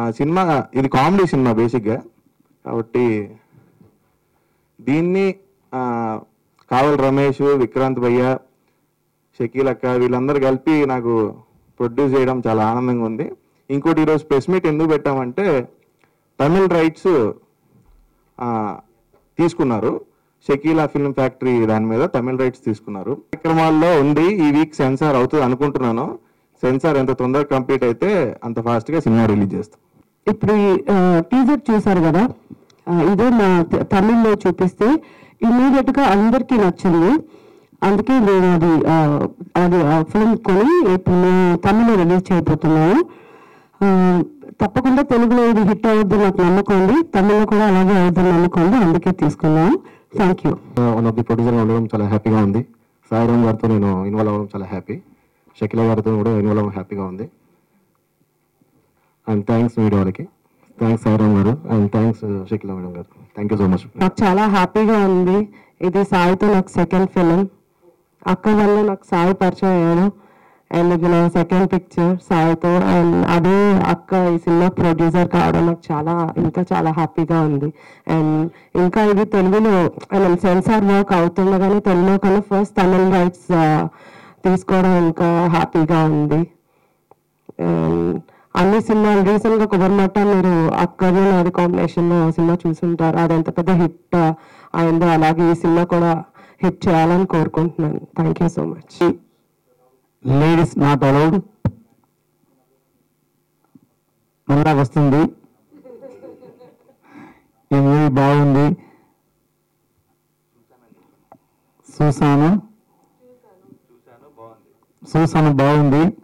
cinema ఇది comedy cinema బేసిక్గా కాబట్టి దీన్ని ఆ, కావల్ రమేష్ విక్రాంత్ భయ్య షకీల్ అక్క వీళ్ళందరూ కలిపి నాకు ప్రొడ్యూస్ చేయడం చాలా ఆనందంగా ఉంది ఇంకోటి ఈరోజు ప్రెస్ మీట్ ఎందుకు పెట్టామంటే తమిళ్ రైట్స్ తీసుకున్నారు షకీలా ఫిల్మ్ ఫ్యాక్టరీ దాని మీద తమిళ్ రైట్స్ తీసుకున్నారు కార్యక్రమాల్లో ఉంది ఈ వీక్ సెన్సార్ అవుతుంది అనుకుంటున్నాను సెన్సార్ ఎంత తొందరగా కంప్లీట్ అయితే అంత ఫాస్ట్గా సినిమా రిలీజ్ చేస్తాం ఇప్పుడు టీజర్ చూసారు కదా ఆ, ఇదే నా త- తమిళ్లో చూపిస్తే ఇమీడియట్ గా అందరికీ నచ్చింది అందుకే నేను అది ఆ, అది ఫిల్మ్ కొని ఇప్పుడు నేను తమిళ్లో రిలీజ్ చేయబోతున్నాను ఆ, తప్పకుండా తెలుగులో ఇది హిట్ అవుద్ది నాకు నమ్మకం ఉంది తమిళ్లో కూడా అలాగే అవుద్దని నమ్మకం ఉంది అందుకే తీసుకున్నాను thank you one of the producer ఉండడం చాలా హ్యాపీగా ఉంది సాయిరామ్ గారితో నేను ఇన్వాల్వ్ అవ్వడం చాలా హ్యాపీ షకిల గారితో కూడా ఇన్వాల్వ్ అవ్వడం హ్యాపీగా ఉంది అండ్ థ్యాంక్స్ మీడియా వాళ్ళకి thanks Sairam garu and thanks Shakeela madam garu thank you so much నాకు చాలా హ్యాపీగా ఉంది ఇది సాయితో నాకు సెకండ్ ఫిలిం అక్క వల్ల నాకు సాయి పరిచయం అయ్యాడు అండ్ ఇది నా సెకండ్ పిక్చర్ సాయితో అండ్ అదే అక్క ఈ సినిమా ప్రొడ్యూసర్ కావడం నాకు చాలా ఇంకా చాలా హ్యాపీగా ఉంది అండ్ ఇంకా ఇది తెలుగులో ఐ మీన్ సెన్సార్ వర్క్ అవుతుండగానే తెలుగులో కన్నా ఫస్ట్ తమిళ రైట్స్ తీసుకోవడం ఇంకా హ్యాపీగా ఉంది And అన్ని సినిమాలు రీసెంట్ గా కుబర్మట్ట మీరు అక్కడే నాది కాంబినేషన్ లో సినిమా చూసుంటారు అది ఎంత పెద్ద హిట్ అయిందో అలాగే ఈ సినిమా కూడా హిట్ చేయాలని కోరుకుంటున్నాను thank you so much ladies not allowed మళ్ళా వస్తుంది ఈ మూవీ బాగుంది చూసాను చూసాను బాగుంది